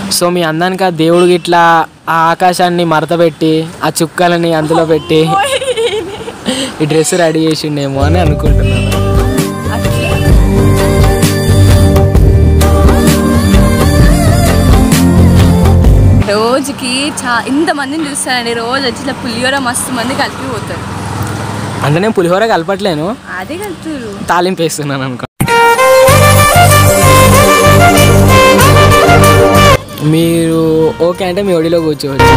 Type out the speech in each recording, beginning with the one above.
So మీ అందానికి ఆ దేవుడు ఇట్లా ఆ ఆకాశాన్ని మరతపెట్టి ఆ చుక్కలని అందులో పెట్టి ఈ డ్రెస్ రెడీ చేసిండేమో అని అనుకుంటున్నాను రోజుకి చా ఇంతమందిని చూస్తానండి రోజు వచ్చి ఇట్లా పులిహోర మస్తు మంది కలిపి పోతారు అంటే నేను పులిహోర కలపట్లేను అదే కలుపుతారు తాలింపు వేస్తున్నాను అనుకో మీరు ఓకే అంటే మీ ఒడిలో కూర్చోవచ్చు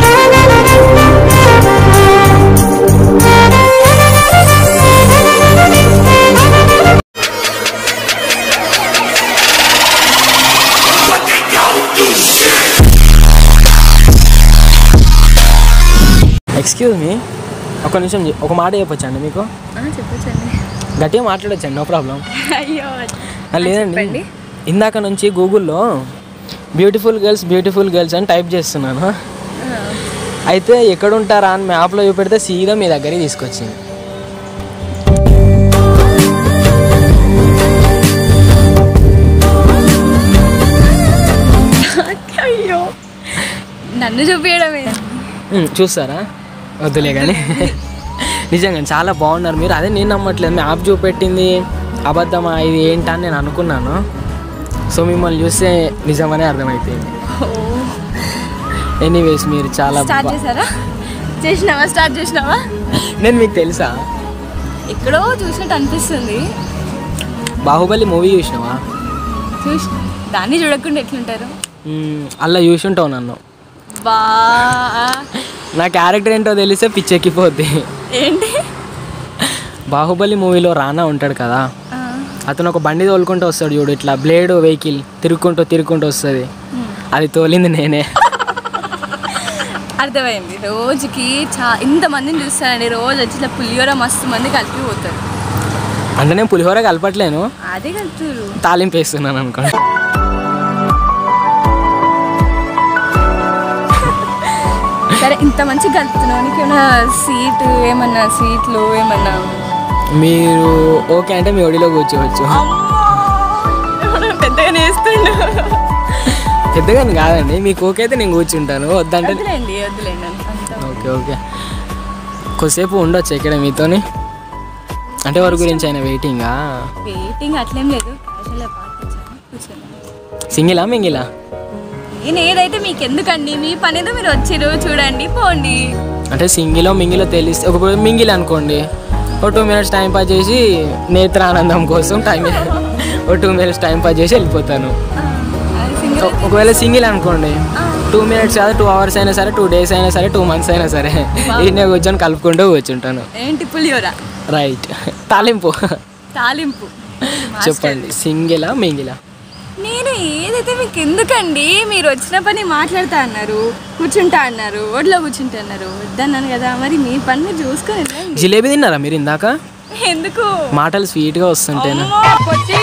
ఎక్స్క్యూజ్ మీ ఒక నిమిషం చె- ఒక మాట చెప్పొచ్చండి మీకు చెప్పచ్చండి గట్టిగా మాట్లాడొచ్చండి నో ప్రాబ్లం అయ్యో ఆ, లేదండి చెప్పండి. ఇందాక నుంచి గూగుల్లో బ్యూటిఫుల్ గర్ల్స్ బ్యూటిఫుల్ గర్ల్స్ అని టైప్ చేస్తున్నాను అయితే ఎక్కడ ఉంటారా అని మ్యాప్లో చూపెడితే సీదా మీ దగ్గరికి తీసుకొచ్చింది అయ్యో నన్ను చూపించడమే ఉమ్, చూస్తారా వద్దులే కానీ నిజంగా చాలా బాగున్నారు మీరు అదే నేను నమ్మట్లేదు మ్యాప్ చూపెట్టింది అబద్ధమా ఇది ఏంటా అని నేను అనుకున్నాను సో మిమ్మల్ని చూస్తే నిజమనే అర్థమైపోయింది ఎనీవేస్ మీరు చాలా స్టార్ట్ బా- చేశారా చేసినావా స్టార్ట్ చేసినావా నేను మీకు తెలుసా ఎక్కడో చూసినట్టు అనిపిస్తుంది బాహుబలి మూవీ చూసినావా చూసి దాన్ని చూడకుండా ఎట్లుంటారు మ్మ్, అలా చూసుంటావు నన్ను బా నా క్యారెక్టర్ ఏంటో తెలిస్తే పిచ్చెక్కిపోద్ది ఏంటి బాహుబలి మూవీలో రానా ఉంటాడు కదా ఆ, అతను ఒక బండి తోలుకుంటూ వస్తాడు చూడు ఇట్లా బ్లేడ్ వెహికల్ తిరుక్కుంటూ తిరుక్కుంటూ వస్తుంది అది తోలింది నేనే అర్థమైంది రోజుకి చా ఇంతమందిని చూస్తానండి రోజు వచ్చి ఇట్లా పులిహోర మస్తు మంది కలిపి పోతారు అంటే నేను పులిహోర కలపట్లేను అదే కలుపుతారు తాలింపు వేస్తున్నాను అనుకోండి సరే ఇంత మంచి కలుపుతున్నావు నీకు ఏమైనా సీట్ ఏమన్నా సీట్లు ఏమన్నా మీరు ఓకే అంటే మీ ఒడిలో కూర్చోవచ్చు పెద్దగా నేస్తుండు పెద్దగా కాదండి మీకు ఓకే అయితే నేను కూర్చుంటాను వద్దంటే వద్దులేండి వద్దులేండి అంత ఓకే ఓకే కొద్దిసేపు ఉండొచ్చు ఇక్కడ మీతోని అంటే ఎవరి గురించి అయినా వెయిటింగా వెయిటింగ్ అట్లేం లేదు క్యాజువల్గా పాటించాను కూర్చోండి సింగిలా మింగిలా నేను ఏదైతే మీకు ఎందుకండి మీ పని ఏదో మీరు వచ్చిరు చూడండి పోండి అంటే సింగిలో మింగిలో తెలిస్తే ఒక మింగిల్ అనుకోండి ఒక టూ మినిట్స్ టైం పాస్ చేసి నేత్రానందం కోసం టైం ఒక టూ మినిట్స్ టైం పాస్ చేసి వెళ్ళిపోతాను అది సింగిల్ ఒక- ఒకవేళ సింగిల్ అనుకోండి టూ మినిట్స్ కాదు టూ అవర్స్ అయినా సరే టూ డేస్ అయినా సరే టూ మంత్స్ అయినా సరే ఈయనే కూర్చొని కలుపుకుంటూ కూర్చుంటాను ఏంటి పులిహోర రైట్ తాలింపు తాలింపు చెప్పండి సింగిలా మింగిలా నేను ఏదైతే మీకు ఎందుకండి మీరు వచ్చిన పని మాట్లాడుతా అన్నారు కూర్చుంటా అన్నారు ఒడిలో కూర్చుంటా అన్నారు వద్దన్నాను కదా మరి మీ పని మీరు చూసుకొని వెళ్ళండి జిలేబీ తిన్నారా మీరు ఇందాక ఎందుకు మాటలు స్వీట్గా వస్తుంటేనా అమ్మో, పొట్టి.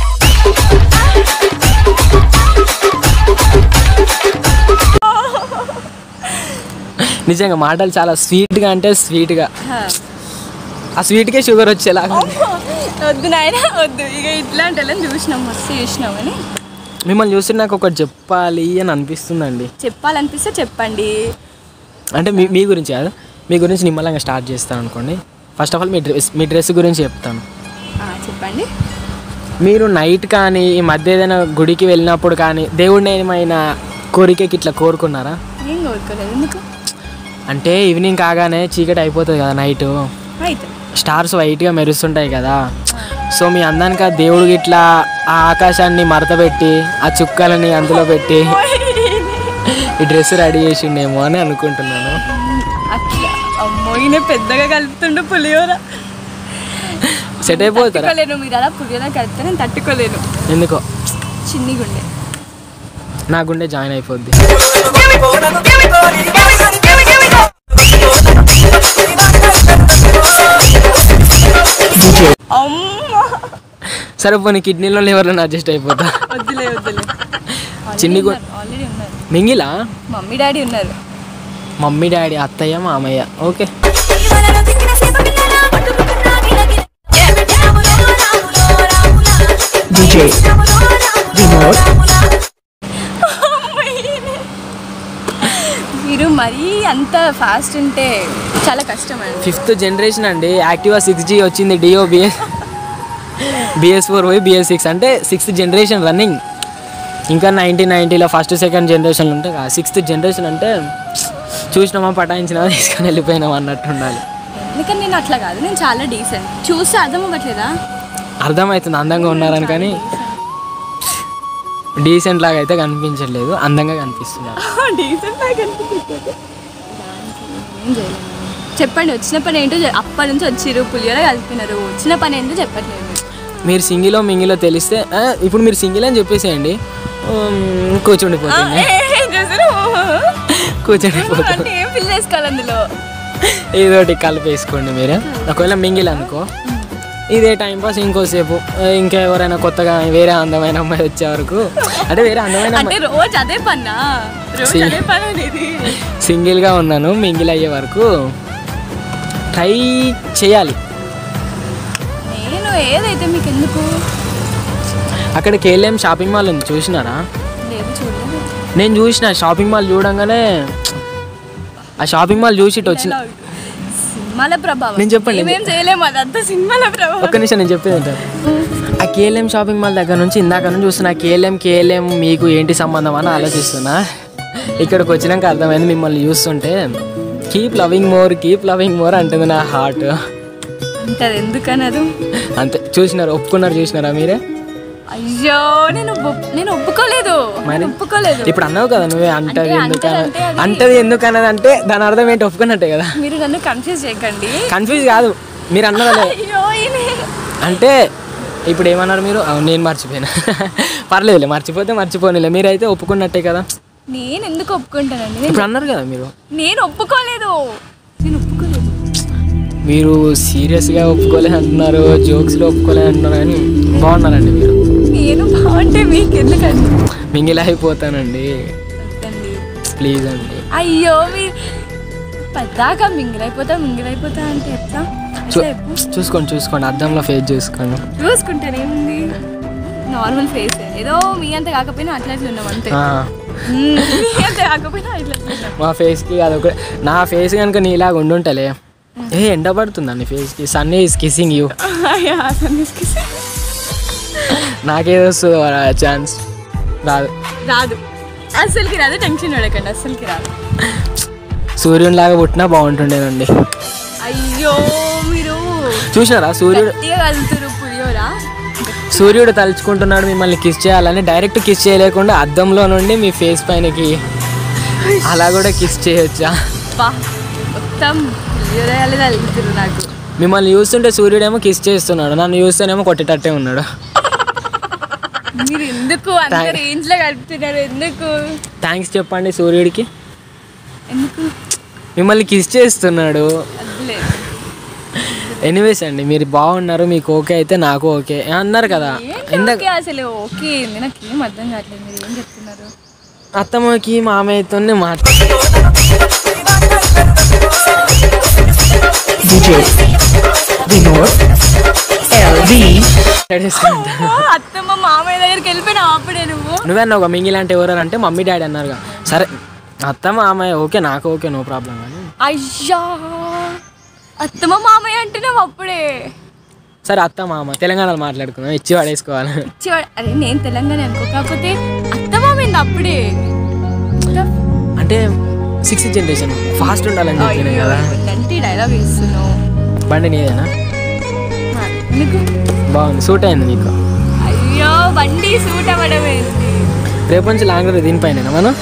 నిజంగా మాటలు చాలా స్వీట్గా అంటే స్వీట్గా హా. ఆ స్వీట్కే షుగర్ వచ్చేలాగా అమ్మో, వద్దు నాయన వద్దు ఇక ఇట్లాంటి వాళ్ళని చూసినాం మస్తు చూసినాం అని మిమ్మల్ని చూస్తే నాకు ఒకటి చెప్పాలి అని అనిపిస్తుందండి చెప్పాలనిపిస్తే చెప్పండి అంటే మీ మీ గురించి కాదు మీ గురించి నిమ్మలంగా స్టార్ట్ చేస్తాను అనుకోండి ఫస్ట్ ఆఫ్ ఆల్ మీ డ్రెస్ మీ డ్రెస్ గురించి చెప్తాను ఆ, చెప్పండి మీరు నైట్ కానీ ఈ మధ్య ఏదైనా గుడికి వెళ్ళినప్పుడు కానీ దేవుడిని ఏమైనా కోరికకి ఇట్లా కోరుకున్నారా ఏం కోరుకోలేదు ఎందుకు అంటే ఈవినింగ్ కాగానే చీకటి అయిపోతుంది కదా నైట్ అయితే స్టార్స్ వైట్గా మెరుస్తుంటాయి కదా సో మీ అందానికి ఆ దేవుడు ఇట్లా ఆ ఆకాశాన్ని మరతపెట్టి ఆ చుక్కలని అందులో పెట్టి ఈ డ్రెస్ రెడీ చేసిండేమో అని అనుకుంటున్నాను అట్లా అమ్మో ఈయన పెద్దగా కలుపుతుండు పులిహోర సెట్ అయిపోతారా తట్టుకోలేను మీరు అలా పులిహోర కలిపితే నేను తట్టుకోలేను ఎందుకో చిన్ని గుండె నా గుండె జాయిన్ అయిపోద్ది అమ్మ సరే పోనీ కిడ్నీలో లివర్లో అడ్జస్ట్ అయిపోతా వద్దులే వద్దులే చిన్ని గు- ఆల్రెడీ ఉన్నారు మింగిలా మమ్మీ డాడీ ఉన్నారు మమ్మీ డాడీ అత్తయ్య మామయ్య ఓకే DJ Vinod మీరు మరీ అంత ఫాస్ట్ ఉంటే చాలా కష్టం అండి ఫిఫ్త్ జనరేషన్ అండి యాక్టివా సిక్స్ జీ వచ్చింది డిఓ బిఎస్ బిఎస్ ఫోర్ పోయి బిఎస్ సిక్స్ అంటే సిక్స్త్ జనరేషన్ రన్నింగ్ ఇంకా నైన్టీన్ నైన్టీలో ఫస్ట్ సెకండ్ జనరేషన్ ఉంటే సిక్స్త్ జనరేషన్ అంటే చూసినామా పటాయించినా తీసుకొని వెళ్ళిపోయినామా అన్నట్టు ఉండాలి ఎందుకంటే నేను అట్లా కాదు నేను చాలా డీసెంట్ చూస్తే అర్థం అవ్వట్లేదా అర్థమవుతుంది అందంగా ఉన్నారని కానీ డీసెంట్ లాగా అయితే కనిపించట్లేదు అందంగా కనిపిస్తున్నారు డీసెంట్ చెప్పండి వచ్చిన పని ఏంటో చె- అప్పటి నుంచి వచ్చిర్రు పులిహోర కలిపినారు వచ్చిన పని ఏంటో చెప్పట్లేదు మీరు సింగిలో మింగిలో తెలిస్తే ఆ, ఇప్పుడు మీరు సింగిల్ అని చెప్పేసేయండి ఉమ్, కూర్చుండిపోతుంది కూర్చుండిపోతుంది అంటే ఏం ఫిల్ చేసుకోవాలి అందులో ఏదోటి కలిపేసుకోండి మీరు ఒకవేళ మింగిల్ అనుకో ఇదే టైం పాస్ ఇంకోసేపు ఆ, ఇంకా ఎవరైనా కొత్తగా వేరే అందమైన అమ్మాయి వచ్చే వరకు అంటే వేరే అందమైన అంటే అమ్మాయి రోజు అదే పన్నా రోజు See. అదే పని అనేది సింగిల్గా ఉన్నాను మింగిల్ అయ్యే వరకు ట్రై చేయాలి నేను ఏదైతే మీకు ఎందుకు అక్కడ కేఎల్ఎం షాపింగ్ మాల్ ఉంది చూసినారా లేదు చూడలేదు నేను చూసిన షాపింగ్ మాల్ చూడంగానే ఆ షాపింగ్ మాల్ చూసి ఇటు వచ్చిన Dialogue. సినిమాల ప్రభావం నేను చెప్పండి. మేమేం చేయలేము అదంతా సినిమాల ప్రభావం ఒక్క నిమిషం నేను చెప్పేది ఏంటంటే, ఆ కేఎల్ఎం షాపింగ్ మాల్ దగ్గర నుంచి ఇందాక నుంచి చూస్తున్నా కేఎల్ఎం కేఎల్ఎం మీకు ఏంటి సంబంధం అని ఆలోచిస్తున్నా ఇక్కడికి వచ్చినాక అర్థమైంది మిమ్మల్ని చూస్తుంటే keep loving more keep loving more అంటుంది నా హార్ట్ అంటే అది ఎందుకనదు అంతే చూసినారు ఒప్పుకున్నారు చూసినారా మీరే అయ్యో నేను ఒప్- నేను ఒప్పుకోలేదు మరి? నేను ఒప్పుకోలేదు ఇప్పుడు అన్నావు కదా నువ్వే అంటది అంటే ఎందుకు అంటది అన్నది అంటే అది- అంటది ఎందుకు అన్నది అంటే దాని అర్థం ఏంటి ఒప్పుకున్నట్టే కదా మీరు నన్ను కన్ఫ్యూజ్ చేయకండి కన్ఫ్యూజ్ కాదు మీరు అన్నదలే అయ్యో ఈయన- అంటే ఇప్పుడు ఏమన్నారు మీరు అవును నేను మర్చిపోయినా పర్లేదులే మర్చిపోతే మర్చిపోనిలే మీరైతే ఒప్పుకున్నట్టే కదా నేను ఎందుకు ఒప్పుకుంటానండి నేను- ఇప్పుడు అన్నారు కదా మీరు నేను ఒప్పుకోలేదు నేను ఒప్పుకోలేదు మీరు సీరియస్గా ఒప్పుకోలేదు అంటున్నారు జోక్స్లో ఒప్పుకోలేదు అంటున్నారు కానీ బాగున్నారండి మీరు నేను బాగుంటే మీకు ఎందుకండి మింగిల్ అయిపోతానండి వద్దండి. ప్లీజ్ అండి అయ్యో మీరు పద్దాక మింగిలైపోతా మింగిలైపోతా అంటే ఎట్లా చూ అట్లా చెప్పు. చూసుకోండి చూసుకోండి అద్దంలో ఫేస్ చూసుకోండి చూసుకుంటానేముంది నార్మల్ ఫేస్ ఏదో మీ అంత కాకపోయినా అట్లా అట్లా ఉన్నాం అంతే ఆ, మ్మ్. మీ అంత కాకపోయినా అట్లా అట్లా ఉన్నాం. మా ఫేస్కి అదొక నా ఫేస్ కనుక నీలాగా ఉండుంటలే ఏ ఎండ పడుతుందండి ఫేస్కి సన్ ఈజ్ కిస్సింగ్ యూ అయ్యా, సన్నిస్కి నాకేదో వస్తుంది ఛాన్స్ రాదు రాదు అస్సలకి రాదు టెన్షన్ పడకండి అస్సలకి రాదు సూర్యుని లాగా పుట్టినా బాగుంటుండేనండి అయ్యో మీరు చూసినారా సూర్యుడు గట్టిగా కలుగుతారు పులియోరా సూర్యుడు తలుచుకుంటున్నాడు మిమ్మల్ని కిస్ చేయాలని డైరెక్ట్ కిస్ చేయలేకుండా అద్దంలో నుండి మీ ఫేస్ పైనకి అలా కూడా కిస్ చేయొచ్చా బా మొత్తం పులియోరాలు కలుగుతారు నాకు మిమ్మల్ని చూస్తుంటే సూర్యుడేమో కిస్ చేస్తున్నాడు నన్ను చూస్తేనేమో కొట్టేటట్టే ఉన్నాడు మీరు ఎందుకు అంత Thank- రేంజ్ లో కలుపుతున్నారు ఎందుకు థ్యాంక్స్ చెప్పండి సూర్యుడికి ఎందుకు మిమ్మల్ని కిస్ చేస్తున్నాడు వద్దులే ఎనీవేస్ అండి మీరు బాగున్నారు మీకు ఓకే అయితే నాకు ఓకే అన్నారు కదా ఏంటి ఇందాక ఓకే అసలు ఓకే ఏంది నాకు ఏం అర్థం కావట్లేదు మీరు ఏం చెప్తున్నారు అత్తమ్మకి మామయ్యతోనే మాట DJ Vinod LV మాట్లాడేసుకుంటా. ఓ, అత్తమ్మ మామయ్య దగ్గరికి వెళ్ళిపోయినా అప్పుడే నువ్వు నువ్వే అన్నావు ఒక మింగిల్ అంటే ఎవరు అంటే మమ్మీ డాడీ అన్నారుగా సరే అత్త మామయ్య ఓకే నాకు ఓకే నో ప్రాబ్లం కానీ అయ్యా అత్తమ్మ మామయ్య అంటున్నావు అప్పుడే సరే అత్త మామ తెలంగాణలో మాట్లాడుకుందాం ఇచ్చి పడేసుకోవాలి చివ- అరే నేను తెలంగాణ అనుకో కాకపోతే అత్తమ్మ మీద అప్పుడే అంటే సిక్స్త్ జనరేషన్ ఫాస్ట్ ఉండాలని చెప్పిన కదా అంటే డైలాగ్ ఇస్తున్నావు బండి నీదేనా ఆ, ఎందుకు బాగుంది సూట్ అయింది నీకు అయ్యో బండి సూట్ అవ్వడం ఏంటి రేపు నుంచి లాంగ్ డ్రైవ్ దీనిపైన మనం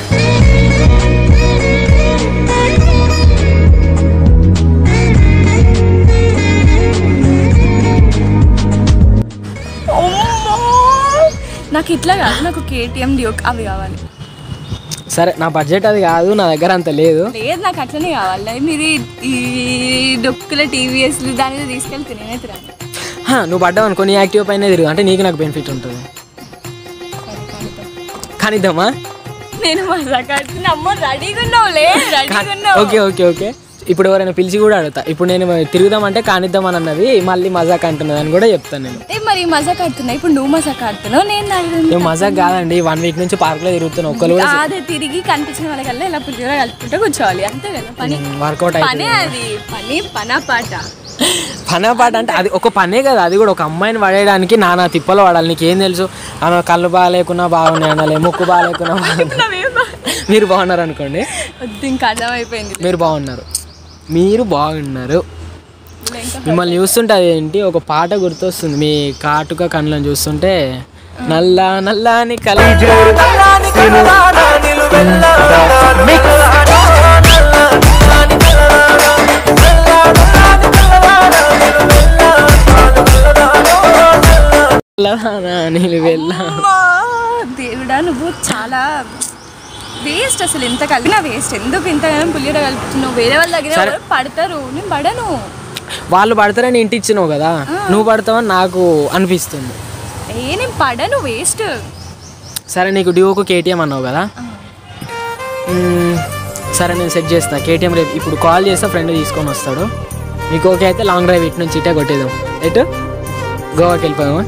అమ్మో! నాకు ఇట్లా కాదు నాకు కేటీఎం డియోక్ అవి కావాలి సరే నా బడ్జెట్ అది కాదు నా దగ్గర అంత లేదు లేదు నాకు అట్లనే కావాలి మీరు ఈ- ఈ డొక్కుల టీవీఎస్లు దాని మీద తీసుకెళ్తే నేనైతే రాను. హా, నువ్వు పడ్డావు అనుకో నీ యాక్టివ్ పైన తిరుగు అంటే నీకు నాకు బెనిఫిట్ ఉంటుంది సరే, కానిద్దాం. కానిద్దామా నేను మజాక్ ఆడుతున్నా అమ్మో రెడీగా ఉన్నావులే రెడీగా ఉన్నావు ఓకే ఓకే ఓకే ఇప్పుడు ఎవరైనా పిలిచి కూడా అడుగుతా ఇప్పుడు నేను తిరుగుదామంటే కానిద్దామని అన్నది మళ్ళీ మజాక్ అంటున్నది అని కూడా చెప్తాను నేను ఏ మరి పోయి మజాక్ ఆడుతున్నా ఇప్పుడు నువ్వు మజాక్ ఆడుతున్నావు నేను తాగుతున్నా. మేము మజాక్ కాదండి వన్ వీక్ నుంచి పార్క్లో తిరుగుతున్నాం ఒక్కరు కూడా అదే తిరిగి కనిపించిన వాళ్ళకల్లా ఇలా పులిహోర కలుపుకుంటూ కూర్చోవాలి అంతే కదా పని వర్కౌట్ పనే అయిపోయింది అది పని పనా పాట పనే పాట అంటే అది ఒక పనే కదా అది కూడా ఒక అమ్మాయిని పడేయడానికి నానా తిప్పలు పడాలి నీకేం తెలుసు ఆమె కళ్ళు బాగాలేకున్నా బాగున్నాయి అనాలి ముక్కు బాగాలేకున్నా బాగున్నాయి నావేం బా- మీరు బాగున్నారు అనుకోండి వద్దు ఇంకా అర్థమైపోయింది మీరు బాగున్నారు మీరు బాగున్నారు ఇలా ఇంకా మిమ్మల్ని చూస్తుంటే అదేంటి ఒక పాట గుర్తొస్తుంది మీ కాటుక కళ్ళని చూస్తుంటే నల్ల నల్లని కళ వెళ్ళ అమ్మా, దేవుడా నువ్వు చాలా వేస్ట్ అసలు ఎంత కలిగినా వేస్ట్ ఎందుకు ఇంత పులిహోర కలుపుతున్నావు వేరే వాళ్ళ దగ్గర సరే. ఎవరు పడతారు నేను పడను వాళ్ళు పడతారని ఇంటి ఇచ్చినావు కదా నువ్వు పడతావని నాకు అనిపిస్తుంది ఏ నేను పడను వేస్ట్ సరే నీకు డ్యూకు కేటీఎం అన్నావు కదా మ్మ్, సరే నేను సెట్ చేస్తా కేటీఎం రేపు ఇప్పుడు కాల్ చేస్తా ఫ్రెండ్ తీసుకొని వస్తాడు మీకు ఓకే అయితే లాంగ్ డ్రైవ్ ఇటు నుంచి ఇటే కొట్టేదాం ఎటు గోవాకి వెళ్ళిపోదామా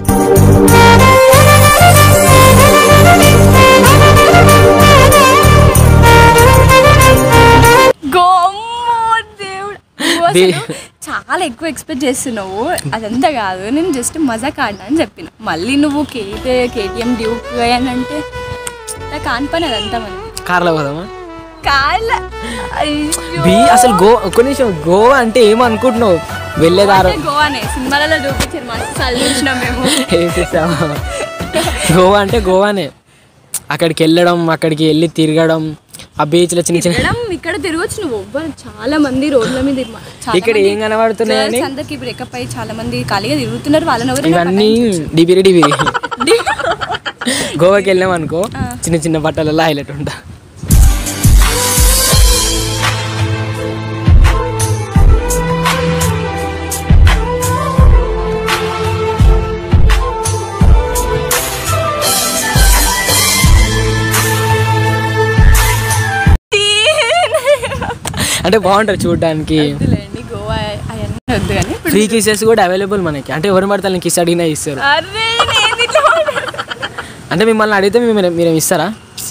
గోమ్మో దేవుడు నువ్వు అసలు దే- చాలా ఎక్కువ ఎక్స్పెక్ట్ చేస్తున్నావు అదంతా కాదు నేను జస్ట్ మజాక్ ఆడినా అని చెప్పిన మళ్ళీ నువ్వు కేటీ కేటీఎం డ్యూక్ అని అంటే నాకు కాని పని అదంతా మరి కార్లో పోదామా కాళ్ళ బి అసలు గో ఒక్క నిమిషం గోవా అంటే ఏమనుకుంటున్నావు వెళ్ళేదారు గోవానే సినిమాలలో చూపించారు మస్తు సార్లు చూసినాం మేము వేసేసావా గోవా అంటే గోవానే అక్కడికి వెళ్ళడం అక్కడికి వెళ్ళి తిరగడం ఆ బీచ్లో చిన్న చిన్న తిరగడం ఇక్కడ తిరగచ్చు నువ్వు ఎవ్వరు చాలా మంది రోడ్ల మీద తిరగ- చాలా ఇక్కడ మంది ఏం కనబడుతున్నాయని girls అందరికి బ్రేకప్ అయ్యి చాలా మంది ఖాళీగా తిరుగుతున్నారు వాళ్ళని ఎవరు ఇవన్నీ డిబిరి డిబిరి గోవాకి వెళ్ళాం అనుకో చిన్న చిన్న బట్టలలో హైలైట్ ఉంటా అంటే బాగుంటుంది చూడడానికి వద్దులేండి గోవా అవన్నీ వద్దు కానీ ఇప్పుడు ఫ్రీ కిసెస్ కూడా అవైలబుల్ మనకి అంటే ఎవరు పడతారు కిస్ అడిగినా ఇస్తారు అరే నేను ఇట్లా మాట్లాడుతున్నా. అంటే మిమ్మల్ని అడిగితే మీరు మీరు ఇస్తారా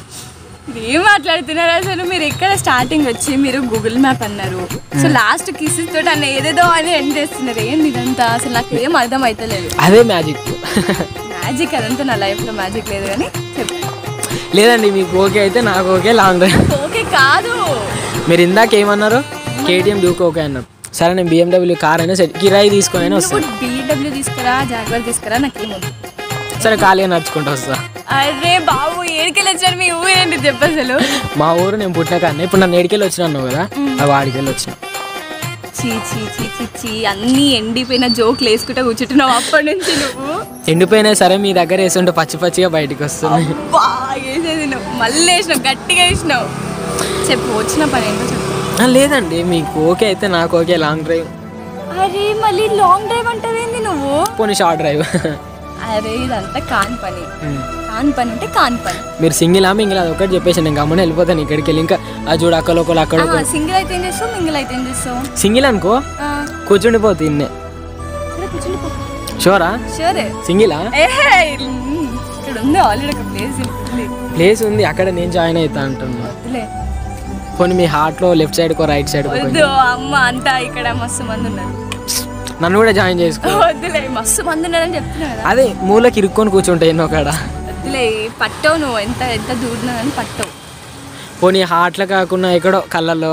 ఏం మాట్లాడుతున్నారు అసలు మీరు ఎక్కడ స్టార్టింగ్ వచ్చి మీరు గూగుల్ మ్యాప్ అన్నారు సో లాస్ట్ కిసెస్ తోటి అన్న ఏదేదో అని ఎండ్ చేస్తున్నారు ఏంది ఇదంతా అసలు నాకు ఏం అర్థం అవుతలేదు అదే మ్యాజిక్ మ్యాజిక్ అదంతా నా లైఫ్ లో మ్యాజిక్ లేదు కానీ చెప్పు లేదండి మీకు ఓకే అయితే నాకు ఓకే లాంగ్ డ్రైవ్ ఓకే కాదు మీరు ఇందాక ఏమన్నారు కేటీఎం డ్యూక్ ఓకే అన్నారు సరే నేను బిఎండబ్ల్యూ కార్ అయినా సెట్ కిరాయి తీసుకొని అయినా నువ్వు వస్తాను బీడబ్ల్యూ తీసుకురా జాగ్వర్ తీసుకురా నాకేముంది సరే ఖాళీగా నడుచుకుంటూ వస్తా అరే బాబు ఏడికెళ్ళి వచ్చారు మీ ఊరు ఏంటి చెప్పు అసలు మా ఊరు నేను పుట్టిన కానీ ఇప్పుడు నన్ను ఏడికెళ్ళి వచ్చిన అన్నావు కదా ఆ వాడికి వెళ్ళి వచ్చిన చీ చీ చీ చీ చీ అన్నీ ఎండిపోయిన జోకులు వేసుకుంటా కూర్చుంటున్నావు అప్పటి నుంచి నువ్వు ఎండిపోయినా సరే మీ దగ్గర వేస్తుంటే పచ్చి పచ్చిగా బయటికి వస్తుంది బా వేసేది నువ్వు మళ్ళీ వేసినావు గట్టిగా వేసినావు చెప్పు వచ్చిన పని ఏంటో చెప్పు ఆ, లేదండి మీకు ఓకే అయితే నాకు ఓకే లాంగ్ డ్రైవ్ అరే మళ్ళీ లాంగ్ డ్రైవ్ అంటావేంది నువ్వు పోనీ షార్ట్ డ్రైవ్ అరే ఇదంతా కాని పని కాని పని అంటే కాని పని మీరు సింగిల్ ఆ మింగిల్ అది ఒకటి చెప్పేసి నేను గమ్మున వెళ్ళిపోతాను ఇక్కడికి వెళ్ళి ఇంకా ఆ చూడు అక్కడ ఒకరు అక్కడ ఒకరు సింగిల్ అయితే ఏం చేస్తావు మింగిల్ అయితే ఏం చేస్తావు సింగిల్ అనుకో ఆ, కూర్చుండిపోతుంది ఇన్నే సరే కూర్చుని షోరా షూరే సింగిలా ఏహే, ఉమ్, ఇక్కడ ఉంది ఆల్రెడీ ఒక ప్లేస్ ఉంది ప్లేస్ ఉంది అక్కడ నేను జాయిన్ అవుతా అంటున్నా వద్దులే పోనీ మీ హార్ట్లో లెఫ్ట్ సైడ్ కో రైట్ సైడ్ వద్దు అమ్మ అంతా ఇక్కడ మస్తు మంది ఉన్నారు నన్ను కూడా జాయిన్ చేసుకో వద్దులే మస్తు మంది ఉన్నారని చెప్తున్నా కదా అదే మూలకి ఇరుక్కొని కూర్చుంటాయి ఎన్నో కాడ వద్దులే పట్టవు నువ్వు ఎంత ఎంత దూరం కానీ పట్టవు పోనీ హార్ట్లో కాకుండా ఎక్కడో కళ్ళల్లో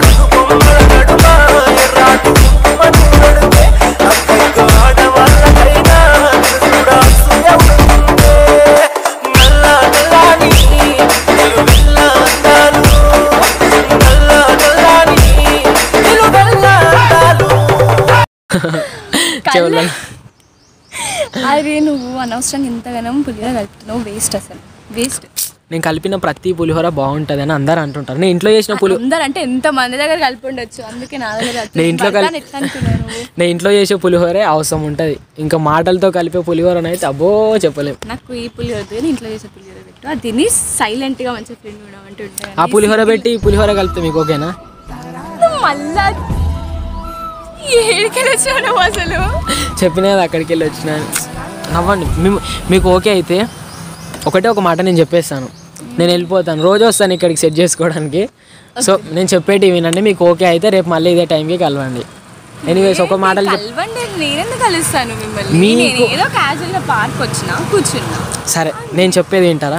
చెవుల్లో అరే నువ్వు అనవసరంగా ఇంతగానం పులిగా కలుపుతున్నావు వేస్ట్ అసలు వేస్ట్ నేను కలిపిన ప్రతి పులిహోర బాగుంటుంది అని అందరు అంటుంటారు నేను ఇంట్లో చేసిన పులి అందరు అంటే ఎంత మంది దగ్గర కలిపి ఉండొచ్చు అందుకే నా దగ్గర వస్తుంది. నేను ఇంట్లో కల్- బయట ఎట్లా అనుకున్నావు నువ్వు నేను ఇంట్లో చేసే పులిహోరే అవసరం ఉంటుంది ఇంకా మాటలతో కలిపే పులిహోర అయితే అబ్బో చెప్పలేం నాకు ఈ పులిహోర వద్దు కానీ ఇంట్లో చేసే పులిహోర పెట్టు అది తిని సైలెంట్ గా మంచిగా ఫ్రెండ్ ఉండమంటే ఉంటాయి ఆ పులిహోర పెట్టి ఈ పులిహోర కలిపితే మీకు ఓకేనా నువ్వు మళ్ళా ఏడికెళ్ళి వచ్చావు నువ్వు అసలు చెప్పిన కదా అక్కడికి వెళ్ళి వచ్చిన నవ్వండి మేము మీకు ఓకే అయితే ఒకటే ఒక మాట నేను చెప్పేస్తాను నేను వెళ్ళిపోతాను రోజు వస్తాను ఇక్కడికి సెట్ చేసుకోవడానికి సో నేను చెప్పేటి వినండి మీకు ఓకే అయితే రేపు మళ్ళీ ఇదే టైంకి కలవండి ఎనీవేస్ ఒక మాటలు చెప్ కలవండి నేనెందుకు కలుస్తాను మిమ్మల్ని మీకు- నేను ఏదో క్యాజువల్ గా పార్క్ వచ్చిన కూర్చున్నా సరే నేను చెప్పేది వింటారా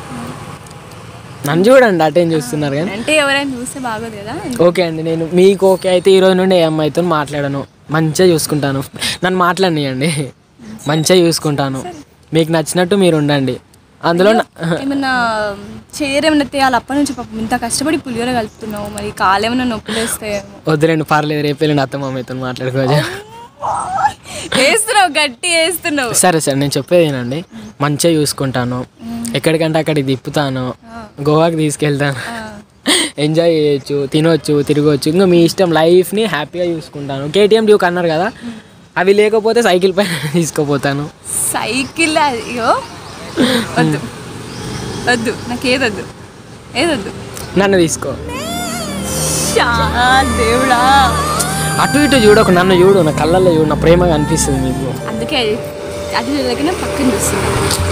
నన్ను చూడండి అటేం చూస్తున్నారు కానీ అంటే ఎవరైనా చూస్తే బాగోదు కదా ఓకే అండి నేను మీకు ఓకే అయితే ఈ రోజు నుండి ఏ అమ్మాయితో మాట్లాడను మంచిగా చూసుకుంటాను నన్ను మాట్లాడనియండి మంచిగా చూసుకుంటాను మీకు నచ్చినట్టు మీరు ఉండండి అందులో నా- ఏమన్నా చీర ఏమన్నా తేయాలి అప్పటి నుంచి పాపం ఇంత కష్టపడి పులిహోర కలుపుతున్నావు మరి కాలు ఏమన్నా నొప్పులేస్తాయేమో వద్దులేండి పర్లేదు రేపు వెళ్ళండి అత్త మామయ్యతో మాట్లాడుకోవచ్చు వేస్తున్నావు గట్టి వేస్తున్నావు సరే సరే నేను చెప్పేది ఏనండి మంచిగా చూసుకుంటాను ఎక్కడికంటే అక్కడికి తిప్పుతాను గోవాకి తీసుకెళ్తాను ఎంజాయ్ చేయొచ్చు తినొచ్చు తిరగవచ్చు ఇంకా మీ ఇష్టం లైఫ్ని హ్యాపీగా చూసుకుంటాను కేటీఎం డ్యూక్ అన్నారు కదా అవి లేకపోతే సైకిల్ పైన తీసుకుపోతాను సైకిల్ అయ్యో వద్దు వద్దు నాకు ఏదొద్దు ఏదొద్దు నన్ను తీసుకో షా, దేవుడా అటు ఇటు చూడకు నన్ను చూడు నా కళ్ళల్లో చూడు నా ప్రేమగా అనిపిస్తుంది మీకు అందుకే అది దగ్గర పక్కన చూస్తున్నా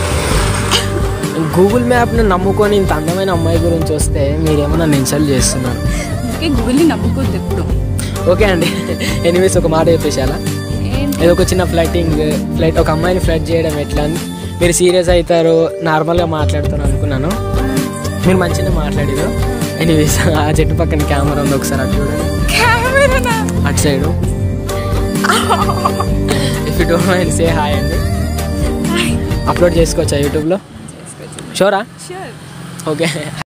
గూగుల్ మ్యాప్ని నమ్ముకొని ఇంత అందమైన అమ్మాయి గురించి వస్తే మీరేమో నన్ను ఇన్సల్ట్ చేస్తున్నారు అందుకే గూగుల్ని నమ్ముకోద్దు ఎప్పుడు ఓకే అండి ఎనీవేస్ ఒక మాట చెప్పేసాలా ఏంటి ఏదో ఒక చిన్న ఫ్లైటింగ్ ఫ్లైట్ ఒక అమ్మాయిని ఫ్లైట్ చేయడం ఎట్లా అని మీరు సీరియస్ అవుతారు నార్మల్గా మాట్లాడతారు అనుకున్నాను మీరు మంచిగా మాట్లాడారు ఎనీవేస్ ఆ చెట్టు పక్కన కెమెరా ఉంది ఒకసారి అటు చూడండి కెమెరానా అటు side if you don't mind say hi అండి అప్లోడ్ చేసుకోవచ్చా యూట్యూబ్లో షోరా షూర్ ఓకే